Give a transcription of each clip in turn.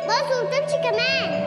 بص وتمشي كمان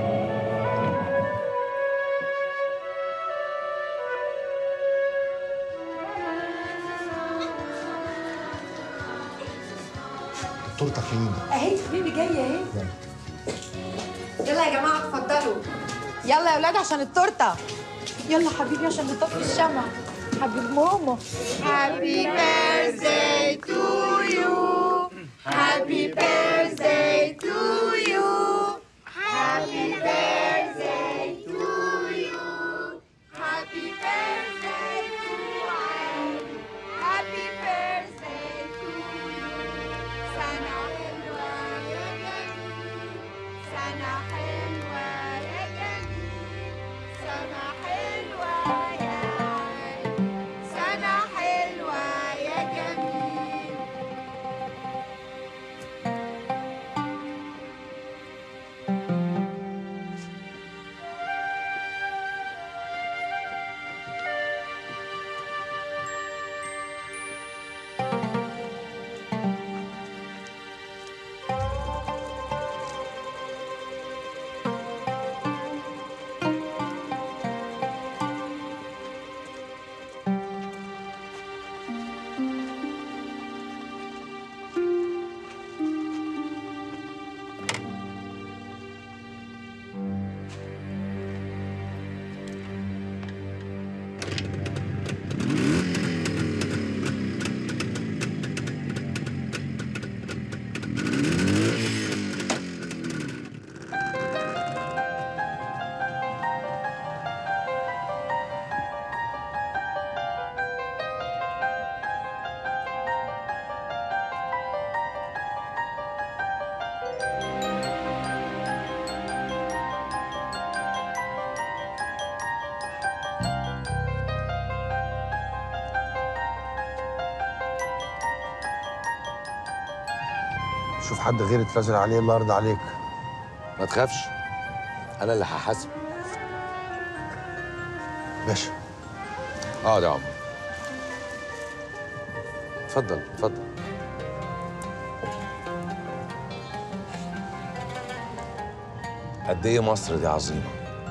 التورته فين؟ اهي حبيبي جايه اهي يلا يا جماعه اتفضلوا يلا يا ولاد عشان التورته يلا حبيبي عشان نطفي الشمع حبيب ماما Happy birthday to you Happy birthday to you Happy birthday to you Happy birthday to Ali Happy birthday to you سنة حلوة يا جميل سنة حلوة يا جميل سنة حلوة يا علي سنة حلوة يا جميل شوف حد غيري اتنازل عليه الله يرضى عليك ما تخافش انا اللي هحاسب باشا اقعد يا عمر اتفضل اتفضل قد ايه مصر دي عظيمه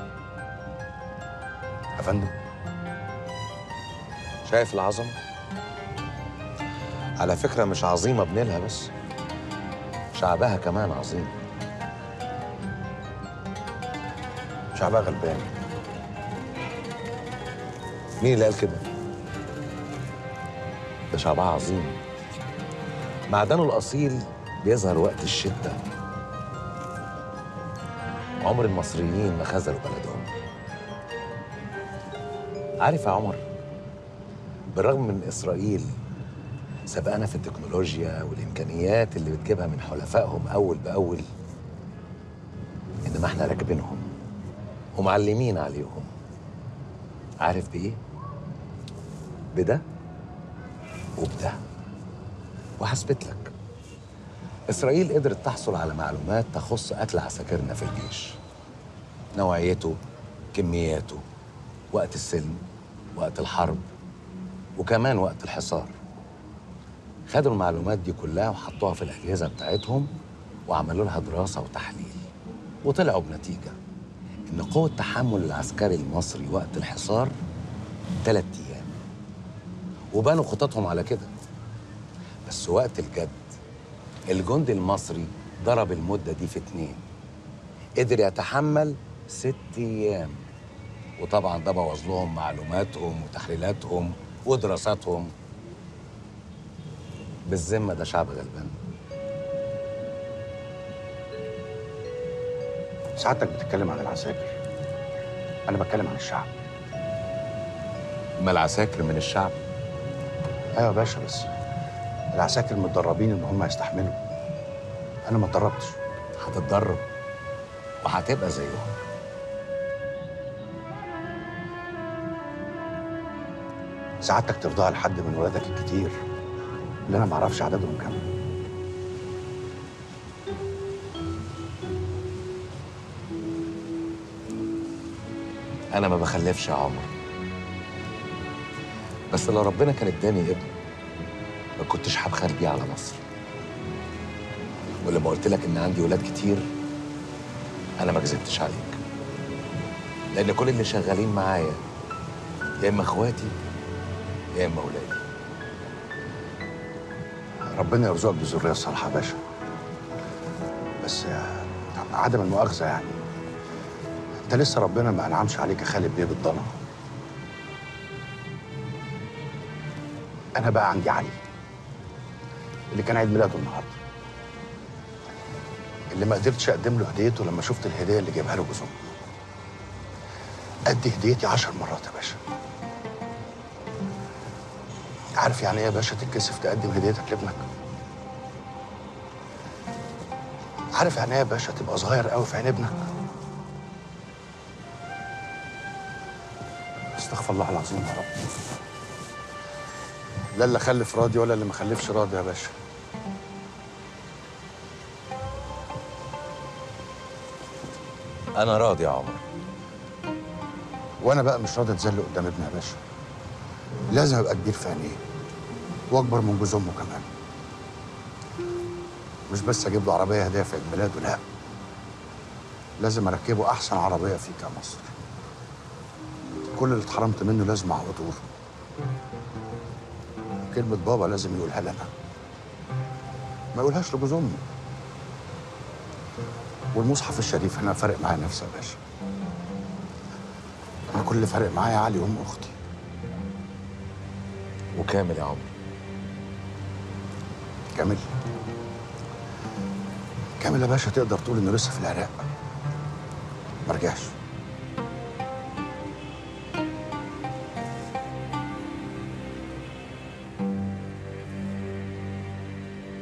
يا فندم شايف العظمه على فكره مش عظيمه بنيلها بس شعبها كمان عظيم شعبها غلبان مين اللي قال كده ده شعبها عظيم معدنه الاصيل بيظهر وقت الشده عمر المصريين ما خذلوا بلدهم عارف يا عمر بالرغم من اسرائيل سبقنا في التكنولوجيا والامكانيات اللي بتجيبها من حلفائهم اول باول انما احنا راكبينهم ومعلمين عليهم عارف بايه بده وبده وهثبت لك اسرائيل قدرت تحصل على معلومات تخص قتل عساكرنا في الجيش نوعيته كمياته وقت السلم وقت الحرب وكمان وقت الحصار خدوا المعلومات دي كلها وحطوها في الأجهزة بتاعتهم وعملوا لها دراسة وتحليل وطلعوا بنتيجة إن قوة تحمل العسكري المصري وقت الحصار ثلاث أيام وبنوا خططهم على كده بس وقت الجد الجندي المصري ضرب المدة دي في اتنين قدر يتحمل ست أيام وطبعا ده بوظ لهم معلوماتهم وتحليلاتهم ودراساتهم بالذمة ده شعب غلبان سعادتك بتتكلم عن العساكر انا بتكلم عن الشعب ما العساكر من الشعب ايوه يا باشا بس العساكر متدربين ان هم يستحملوا انا ما اتدربتش هتتدرب وهتبقى زيهم سعادتك ترضاها لحد من ولادك الكتير اللي انا ما اعرفش عددهم كام أنا ما بخلفش يا عمر بس لو ربنا كان اداني ابن ما كنتش هبخل بيه على مصر ولما قلت لك إن عندي ولاد كتير انا ما كذبتش عليك لان كل اللي شغالين معايا يا اما اخواتي يا اما اولادي ربنا يرزقك بذريه صالحه يا باشا بس آه، عدم المؤاخذه يعني انت لسه ربنا ما انعمش عليك يا خالد بيه بالضنا انا بقى عندي علي اللي كان عيد ميلاده النهارده اللي ما قدرتش اقدم له هديته لما شفت الهديه اللي جايبها له جوز امه قد هديتي عشر مرات يا باشا عارف يعني ايه يا باشا تتكسف تقدم هديتك لابنك عارف يعني ايه يا باشا تبقى صغير قوي في عين ابنك استغفر الله العظيم يا رب لا اللي خلف راضي ولا اللي ما خلفش راضي يا باشا انا راضي يا عمر وانا بقى مش راضي اتذل قدام ابني يا باشا لازم ابقى كبير في عينيه واكبر من جوز امه كمان مش بس اجيب له عربيه هديه في عيد ميلاده لا لازم اركبه احسن عربيه فيك يا مصر كل اللي اتحرمت منه لازم اعوضه له كلمه بابا لازم يقولها لنا ما يقولهاش لجوز امه والمصحف الشريف هنا فارق معايا نفسي يا باشا انا كل اللي فارق معايا علي وام اختي وكامل يا عمر كامل كامل يا باشا تقدر تقول انه لسه في العراق ما رجعش